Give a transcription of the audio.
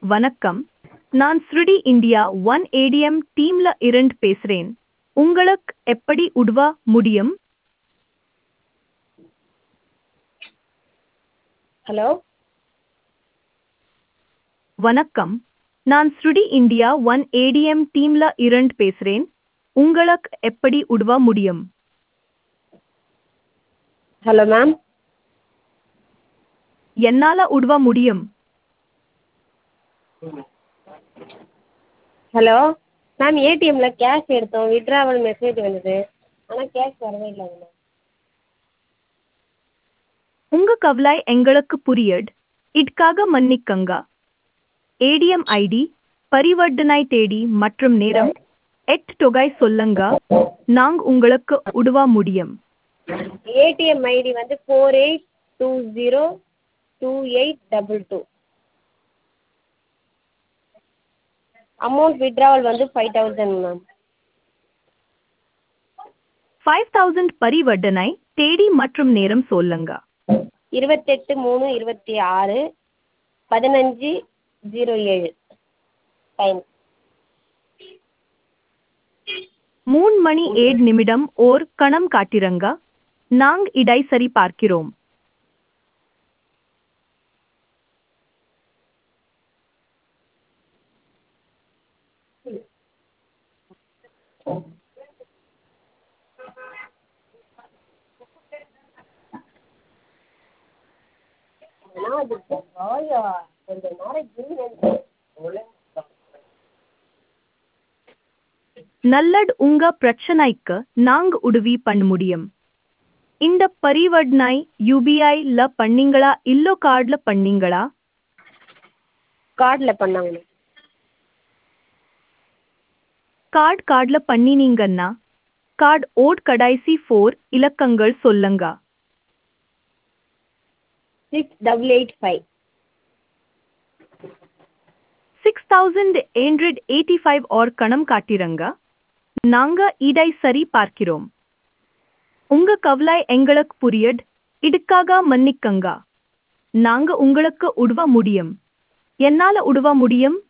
வணக்கம் நான் ஸ்ருடி இந்தியா ஒன் ஏடிஎம் டீம்ல இருந்து பேசுறேன் உங்களுக்கு எப்படி உதவ முடியும் ஹலோ வணக்கம் நான் ஸ்ருடி இந்தியா ஒன் ஏடிஎம் டீம்ல இருந்து பேசுறேன் உங்களுக்கு எப்படி உதவ முடியும் ஹலோ மேம் என்னால உதவ முடியும் ஹலோ மேம் ஏடிஎம்ல கேஷ் எடுத்தோம் வித்ட்ராவல் மெசேஜ் வந்தது ஆனால் கேஷ் வரவே இல்லைங்க மேம் உங்க கவலை எங்களுக்கு புரியுது இதுக்காக மன்னிக்கங்க ஏடிஎம் ஐடி பரிவர்த்தனை தேதி மற்றும் நேரம் எட் தொகை சொல்லுங்க நாங்க உங்களுக்கு உதவ முடியும் ஏடிஎம் ஐடி வந்து four eight two zero two eight double two amount withdrawal வந்து five thousand ma'am five thousand பரிவர்த்தனை தேதி மற்றும் நேரம் சொல்லுங்க இருபத்தெட்டு மூணு இருபத்தி ஆறு பதினஞ்சு ஜீரோ ஏழு டைம் மூணு மணி ஏழு நிமிடம் ஓர் கணம் காட்டிரங்க நாங் இடை சரி பார்க்கிறோம் ஆனால் அது ஆயா கொஞ்ச நேரம் ஜில்லுன்னு நல்லட் உங்க பிரச்சனைக்கு நாங்க உதவி பண்ண முடியும் இந்த பரிவர்த்தனை யூபிஐ ல பண்ணீங்களா இல்லோ கார்டுல பண்ணீங்களா கார்டில் பண்ணாங்க மேம் கார்டு கார்டுல பண்ணினீங்கன்னா கார்டு ஓட் கடைசி ஃபோர் இலக்கங்கள் சொல்லுங்க six double eight five six thousand eight eighty five ஆர் கணம் காட்டிரங்க நாங்க இடை சரி பார்க்கிறோம் உங்க கவலை எங்களுக்கு புரியுது இதுக்காக மன்னிக்கங்க நாங்க உங்களுக்கு உதவ முடியும் என்னால உதவ முடியும்